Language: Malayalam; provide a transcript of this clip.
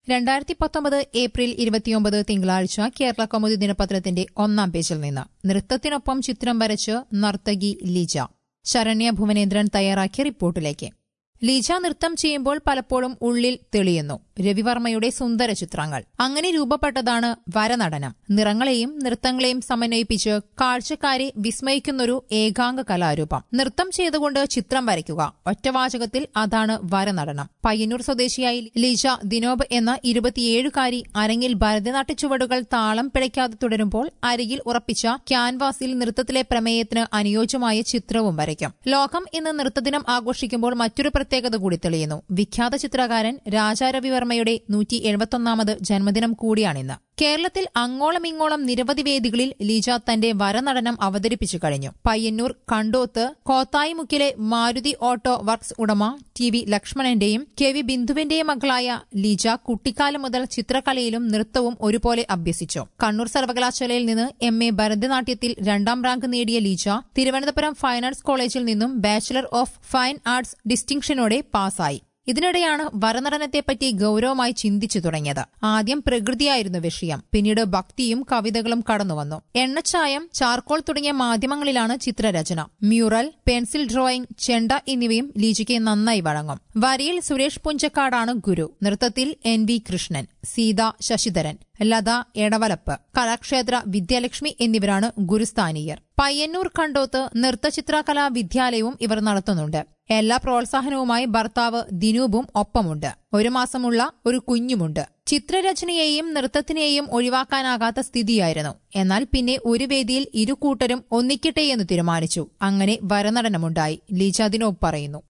രണ്ടായിരത്തി പത്തൊമ്പത് ഏപ്രിൽ ഇരുപത്തിയൊമ്പത് തിങ്കളാഴ്ച കേരള കൗമുദി ദിനപത്രത്തിന്റെ ഒന്നാം പേജിൽ നിന്ന് നൃത്തത്തിനൊപ്പം ചിത്രം വരച്ച് നർത്തകി ലീജ ശരണ്യ ഭുവനേന്ദ്രൻ തയ്യാറാക്കിയ റിപ്പോർട്ടിലേക്ക് ലീജ നൃത്തം ചെയ്യുമ്പോൾ പലപ്പോഴും ഉള്ളിൽ തെളിയുന്നു രവിവർമ്മയുടെ സുന്ദര ചിത്രങ്ങൾ അങ്ങനെ രൂപപ്പെട്ടതാണ് വരനടനം നിറങ്ങളെയും നൃത്തങ്ങളെയും സമന്വയിപ്പിച്ച് കാഴ്ചക്കാരെ വിസ്മയിക്കുന്നൊരു ഏകാംഗ കലാരൂപം നൃത്തം ചെയ്തുകൊണ്ട് ചിത്രം വരയ്ക്കുക ഒറ്റവാചകത്തിൽ അതാണ് വരനടനം പയ്യന്നൂർ സ്വദേശിയായി ലീജ ദിനോബ് എന്ന ഇരുപത്തിയേഴുകാരി അരങ്ങിൽ ഭരതനാട്യ ചുവടുകൾ താളം പിഴയ്ക്കാതെ തുടരുമ്പോൾ അരികിൽ ഉറപ്പിച്ച ക്യാൻവാസിൽ നൃത്തത്തിലെ പ്രമേയത്തിന് അനുയോജ്യമായ ചിത്രവും വരയ്ക്കും ലോകം ഇന്ന് നൃത്തദിനം ആഘോഷിക്കുമ്പോൾ മറ്റൊരു പ്രത്യേകത കൂടി തെളിയുന്നു വിഖ്യാത ചിത്രകാരൻ രാജാരവിവർമ്മയുടെ നൂറ്റി എഴുപത്തൊന്നാമത് ജന്മദിനം കൂടിയാണിന്ന് കേരളത്തിൽ അങ്ങോളം ഇങ്ങോളം നിരവധി വേദികളിൽ ലീജ തന്റെ വരനടനം അവതരിപ്പിച്ചു കഴിഞ്ഞു പയ്യന്നൂർ കണ്ടോത്ത് കോത്തായിമുക്കിലെ മാരുതി ഓട്ടോ വർക്ക്സ് ഉടമ ടി വി ലക്ഷ്മണന്റെയും കെ വി ബിന്ദുവിന്റെയും മകളായ ലീജ കുട്ടിക്കാലം മുതൽ ചിത്രകലയിലും നൃത്തവും ഒരുപോലെ അഭ്യസിച്ചു കണ്ണൂർ സർവകലാശാലയിൽ നിന്ന് എം എ ഭരതനാട്യത്തിൽ രണ്ടാം റാങ്ക് നേടിയ ലീജ തിരുവനന്തപുരം ഫൈൻ ആർട്സ് കോളേജിൽ നിന്നും ബാച്ചിലർ ഓഫ് ഫൈൻ ആർട്സ് ഡിസ്റ്റിങ്ഷനോടെ പാസ്സായി ഇതിനിടെയാണ് വരനടനത്തെപ്പറ്റി ഗൌരവമായി ചിന്തിച്ചു തുടങ്ങിയത് ആദ്യം പ്രകൃതിയായിരുന്നു വിഷയം പിന്നീട് ഭക്തിയും കവിതകളും കടന്നുവന്നു എണ്ണച്ചായം ചാർക്കോൾ തുടങ്ങിയ മാധ്യമങ്ങളിലാണ് ചിത്രരചന മ്യൂറൽ പെൻസിൽ ഡ്രോയിംഗ് ചെണ്ട എന്നിവയും ലീജയ്ക്ക് നന്നായി വഴങ്ങും വരിയിൽ സുരേഷ് പുഞ്ചക്കാടാണ് ഗുരു നൃത്തത്തിൽ എൻ വി കൃഷ്ണൻ സീത ശശിധരൻ ലത എടവലപ്പ് കലാക്ഷേത്ര വിദ്യാലക്ഷ്മി എന്നിവരാണ് ഗുരുസ്ഥാനീയർ പയ്യന്നൂർ കണ്ടോത്ത് നൃത്തചിത്രകലാ വിദ്യാലയവും ഇവർ നടത്തുന്നുണ്ട് എല്ലാ പ്രോത്സാഹനവുമായി ഭർത്താവ് ദിനൂപും ഒപ്പമുണ്ട് ഒരു മാസമുള്ള ഒരു കുഞ്ഞുമുണ്ട് ചിത്രരചനയെയും നൃത്തത്തിനെയും ഒഴിവാക്കാനാകാത്ത സ്ഥിതിയായിരുന്നു എന്നാൽ പിന്നെ ഒരു വേദിയിൽ ഇരു കൂട്ടരും ഒന്നിക്കട്ടെയെന്ന് തീരുമാനിച്ചു അങ്ങനെ വരനടനമുണ്ടായി ലീജ ദിനോബ് പറയുന്നു